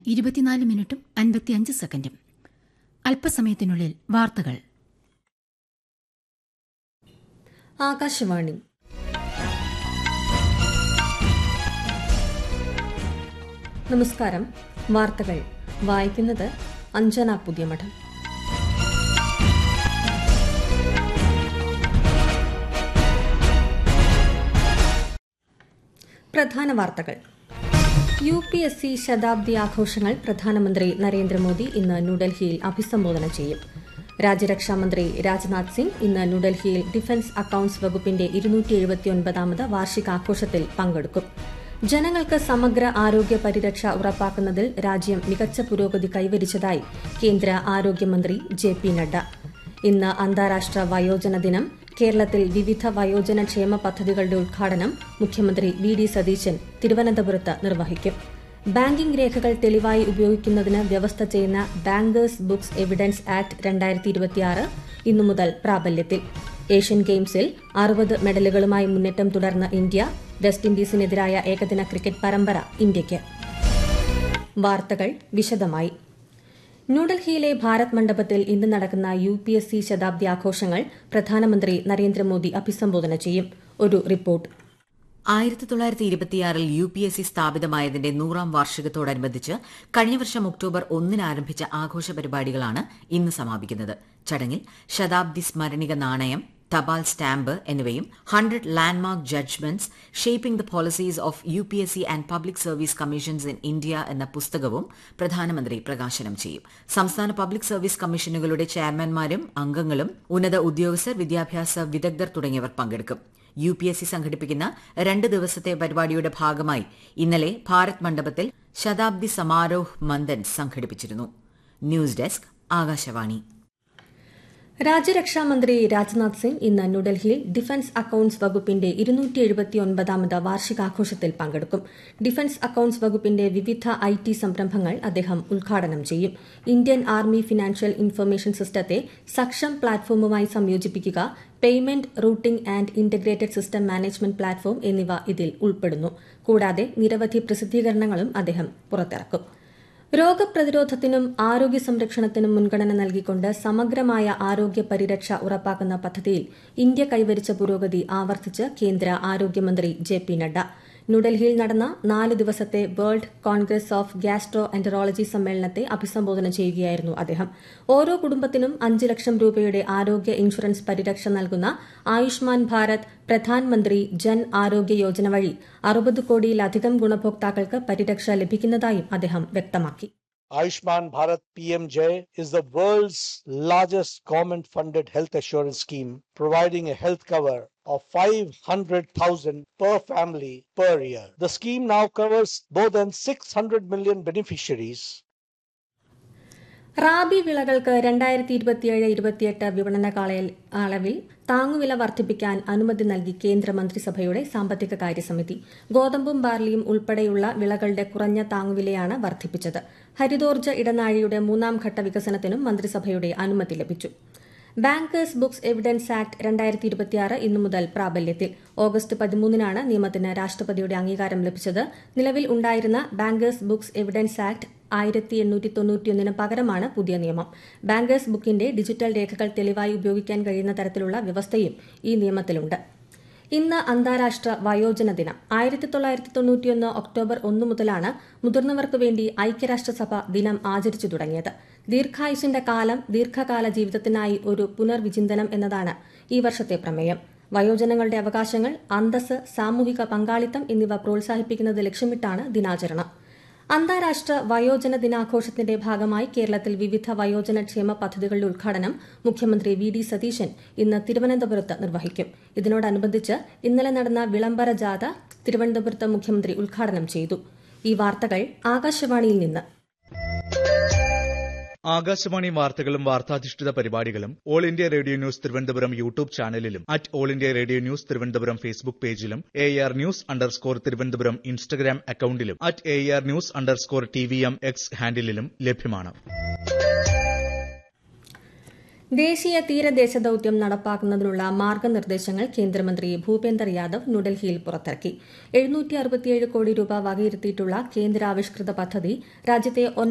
ഇരുപത്തിനാല് മിനിറ്റും അൻപത്തിയഞ്ച് സെക്കൻഡും അല്പസമയത്തിനുള്ളിൽ വാർത്തകൾ ആകാശവാണി നമസ്കാരം വാർത്തകൾ വായിക്കുന്നത് അഞ്ജന പുതിയമഠം പ്രധാന വാർത്തകൾ യു പി എസ് സി ശതാബ്ദി ആഘോഷങ്ങൾ പ്രധാനമന്ത്രി നരേന്ദ്രമോദി ഇന്ന് ന്യൂഡൽഹിയിൽ അഭിസംബോധന ചെയ്യും രാജ്യരക്ഷാമന്ത്രി രാജ്നാഥ് സിംഗ് ഇന്ന് ന്യൂഡൽഹിയിൽ ഡിഫൻസ് അക്കൌണ്ട്സ് വകുപ്പിന്റെ ഇരുന്നൂറ്റി എഴുപത്തിയൊൻപതാമത് വാർഷികാഘോഷത്തിൽ പങ്കെടുക്കും ജനങ്ങൾക്ക് സമഗ്ര ആരോഗ്യ പരിരക്ഷ ഉറപ്പാക്കുന്നതിൽ രാജ്യം മികച്ച പുരോഗതി കൈവരിച്ചതായി കേന്ദ്ര ആരോഗ്യമന്ത്രി ജെ പി നഡ്ഡ ഇന്ന് അന്താരാഷ്ട്ര വയോജന ദിനം കേരളത്തിൽ വിവിധ വയോജന ക്ഷേമ പദ്ധതികളുടെ ഉദ്ഘാടനം മുഖ്യമന്ത്രി വി ഡി സതീശൻ തിരുവനന്തപുരത്ത് നിർവഹിക്കും ബാങ്കിംഗ് രേഖകൾ തെളിവായി ഉപയോഗിക്കുന്നതിന് വ്യവസ്ഥ ചെയ്യുന്ന ബാങ്കേഴ്സ് ബുക്സ് എവിഡൻസ് ആക്ട് രണ്ടായിരത്തി ഇരുപത്തിയാറ് ഇന്നു മുതൽ പ്രാബല്യത്തിൽ ഏഷ്യൻ ഗെയിംസിൽ അറുപത് മെഡലുകളുമായി മുന്നേറ്റം തുടർന്ന ഇന്ത്യ വെസ്റ്റ് ഇൻഡീസിനെതിരായ ഏകദിന ക്രിക്കറ്റ് പരമ്പര ഇന്ത്യയ്ക്ക് വാർത്തകൾ വിശദമായി ന്യൂഡൽഹിയിലെ ഭാരത് മണ്ഡപത്തിൽ ഇന്ന് നടക്കുന്ന യു പി എസ് സി ശതാബ്ദി ആഘോഷങ്ങൾ പ്രധാനമന്ത്രി നരേന്ദ്രമോദി അഭിസംബോധന ചെയ്യും ഒരു റിപ്പോർട്ട് ആയിരത്തി തൊള്ളായിരത്തി ഇരുപത്തിയാറിൽ യു പി എസ് സി സ്ഥാപിതമായതിന്റെ നൂറാം വാർഷികത്തോടനുബന്ധിച്ച് കഴിഞ്ഞ വർഷം ഒക്ടോബർ ഒന്നിന് ആരംഭിച്ച ആഘോഷ പരിപാടികളാണ് ഇന്ന് സമാപിക്കുന്നത് ചടങ്ങിൽ ശതാബ്ദി സ്മരണിക നാണയം തപാൽ സ്റ്റാമ്പ് എന്നിവയും hundred landmark judgments shaping the policies of U P S C and public service commissions in India എന്ന പുസ്തകവും പ്രധാനമന്ത്രി പ്രകാശനം ചെയ്യും സംസ്ഥാന പബ്ലിക് സർവീസ് കമ്മീഷനുകളുടെ ചെയർമാൻമാരും അംഗങ്ങളും ഉന്നത ഉദ്യോഗസ്ഥർ വിദ്യാഭ്യാസ വിദഗ്ധർ തുടങ്ങിയവർ പങ്കെടുക്കും യു പി എസ് സി സംഘടിപ്പിക്കുന്ന രണ്ട് ദിവസത്തെ പരിപാടിയുടെ ഭാഗമായി ഇന്നലെ ഭാരത് മണ്ഡപത്തിൽ ശതാബ്ദി സമാരോഹ് മന്ദൻ സംഘടിപ്പിച്ചിരുന്നു ന്യൂസ് ഡെസ്ക് ആകാശവാണി രാജ്യരക്ഷാമന്ത്രി രാജ്നാഥ് സിംഗ് ഇന്ന് ന്യൂഡൽഹിയിൽ ഡിഫൻസ് അക്കൌണ്ട്സ് വകുപ്പിന്റെ ഇരുന്നൂറ്റി എഴുപത്തിയൊൻപതാമത് വാർഷികാഘോഷത്തിൽ പങ്കെടുക്കും ഡിഫൻസ് അക്കൌണ്ട്സ് വകുപ്പിന്റെ വിവിധ ഐ ടി സംരംഭങ്ങൾ അദ്ദേഹം ഉദ്ഘാടനം ചെയ്യും ഇന്ത്യൻ ആർമി ഫിനാൻഷ്യൽ ഇൻഫർമേഷൻ സിസ്റ്റത്തെ സക്ഷം പ്ലാറ്റ്ഫോമുമായി സംയോജിപ്പിക്കുക payment routing and integrated system management platform എന്നിവ ഇതിൽ ഉൾപ്പെടുന്നു കൂടാതെ നിരവധി പ്രസിദ്ധീകരണങ്ങളും അദ്ദേഹം പുറത്തിറക്കും രോഗപ്രതിരോധത്തിനും ആരോഗ്യ സംരക്ഷണത്തിനും മുൻഗണന നൽകിക്കൊണ്ട് സമഗ്രമായ ആരോഗ്യ പരിരക്ഷ ഉറപ്പാക്കുന്ന പദ്ധതിയിൽ ഇന്ത്യ കൈവരിച്ച പുരോഗതി ആവർത്തിച്ച് കേന്ദ്ര ആരോഗ്യമന്ത്രി ജെ പി നഡ്ഡ ന്യൂഡൽഹിയിൽ നടന്ന നാല് ദിവസത്തെ world congress of gastroenterology സമ്മേളനത്തെ അഭിസംബോധന ചെയ്യുകയായിരുന്നു അദ്ദേഹം ഓരോ കുടുംബത്തിനും അഞ്ച് ലക്ഷം രൂപയുടെ ആരോഗ്യ ഇൻഷുറൻസ് പരിരക്ഷ നൽകുന്ന ആയുഷ്മാൻ ഭാരത് പ്രധാൻമന്ത്രി ജൻ ആരോഗ്യ യോജന വഴി അറുപത് കോടിയിലധികം ഗുണഭോക്താക്കൾക്ക് പരിരക്ഷ ലഭിക്കുന്നതായും അദ്ദേഹം വ്യക്തമാക്കി Ayushman Bharat PMJ is the world's largest government funded health assurance scheme, providing a health cover of 500,000 per family per year. The scheme now covers more than 600 million beneficiaries. Rabi വിളകൾക്ക് രണ്ടായിരത്തി ഇരുപത്തിയേഴ് ഇരുപത്തിയെട്ട് വിപണന കാലയളവിൽ താങ്ങുവില വർദ്ധിപ്പിക്കാൻ അനുമതി നൽകി കേന്ദ്ര മന്ത്രിസഭയുടെ സാമ്പത്തിക കാര്യസമിതി ഗോതമ്പും ബാർലിയും ഉൾപ്പെടെയുള്ള വിളകളുടെ കുറഞ്ഞ താങ്ങുവിലയാണ് വർദ്ധിപ്പിച്ചത് ഹരിതോർജ്ജ ഇടനാഴിയുടെ മൂന്നാം ഘട്ട വികസനത്തിനും മന്ത്രിസഭയുടെ അനുമതി ലഭിച്ചു ബാങ്കേഴ്സ് ബുക്സ് എവിഡൻസ് ആക്ട് രണ്ടായിരത്തി ഇരുപത്തിയാറ് ഇന്നു മുതൽ പ്രാബല്യത്തിൽ ഓഗസ്റ്റ് പതിമൂന്നിനാണ് നിയമത്തിന് രാഷ്ട്രപതിയുടെ അംഗീകാരം ലഭിച്ചത് നിലവിൽ ഉണ്ടായിരുന്ന ബാങ്കേഴ്സ് ബുക്സ് എവിഡൻസ് ആക്ട് ആയിരത്തി എണ്ണൂറ്റി തൊണ്ണൂറ്റിയൊന്നിന് പകരമാണ് പുതിയ നിയമം ബാങ്കേഴ്സ് ബുക്കിന്റെ ഡിജിറ്റൽ രേഖകൾ തെളിവായി ഉപയോഗിക്കാൻ കഴിയുന്ന തരത്തിലുള്ള വ്യവസ്ഥയും ഈ നിയമത്തിലുണ്ട് ഇന്ന് അന്താരാഷ്ട്ര വയോജന ദിനം ആയിരത്തി തൊള്ളായിരത്തി തൊണ്ണൂറ്റിയൊന്ന് ഒക്ടോബർ ഒന്ന് മുതലാണ് മുതിർന്നവർക്ക് വേണ്ടി ഐക്യരാഷ്ട്രസഭ ദിനം ആചരിച്ചു തുടങ്ങിയത് ദീർഘായുസിന്റെ കാലം ദീർഘകാല ജീവിതത്തിനായി ഒരു പുനർവിചിന്തനം എന്നതാണ് ഈ വർഷത്തെ പ്രമേയം വയോജനങ്ങളുടെ അവകാശങ്ങൾ അന്തസ് സാമൂഹിക പങ്കാളിത്തം എന്നിവ പ്രോത്സാഹിപ്പിക്കുന്നത് ലക്ഷ്യമിട്ടാണ് ദിനാചരണം അന്താരാഷ്ട്ര വയോജന ദിനാഘോഷത്തിന്റെ ഭാഗമായി കേരളത്തിൽ വിവിധ വയോജന ക്ഷേമ പദ്ധതികളുടെ ഉദ്ഘാടനം മുഖ്യമന്ത്രി വി ഡി സതീശൻ ഇന്ന് തിരുവനന്തപുരത്ത് നിർവഹിക്കും ഇതിനോടനുബന്ധിച്ച് ഇന്നലെ നടന്ന വിളംബര ജാഥ തിരുവനന്തപുരത്ത് മുഖ്യമന്ത്രി ഉദ്ഘാടനം ചെയ്തു ഈ വാർത്തകൾ ആകാശവാണിയിൽ നിന്ന് ആകാശവാണി വാർത്തകളും വാർത്താധിഷ്ഠിത പരിപാടികളും all India radio news Thiruvananthapuram YouTube ചാനലിലും at all India radio news Thiruvananthapuram Facebook പേജിലും A R news underscore Thiruvananthapuram Instagram അക്കൌണ്ടിലും at A R news underscore T V M X ഹാൻഡിലും ലഭ്യമാണ് ദേശീയ തീരദേശ ദൌത്യം നടപ്പാക്കുന്നതിനുള്ള മാർഗനിർദ്ദേശങ്ങൾ കേന്ദ്രമന്ത്രി ഭൂപേന്ദർ യാദവ് ന്യൂഡൽഹിയിൽ പുറത്തിറക്കി എഴുന്നൂറ്റി അറുപത്തിയേഴ് കോടി രൂപ വകയിരുത്തിയിട്ടുള്ള കേന്ദ്രാവിഷ്കൃത പദ്ധതി രാജ്യത്തെ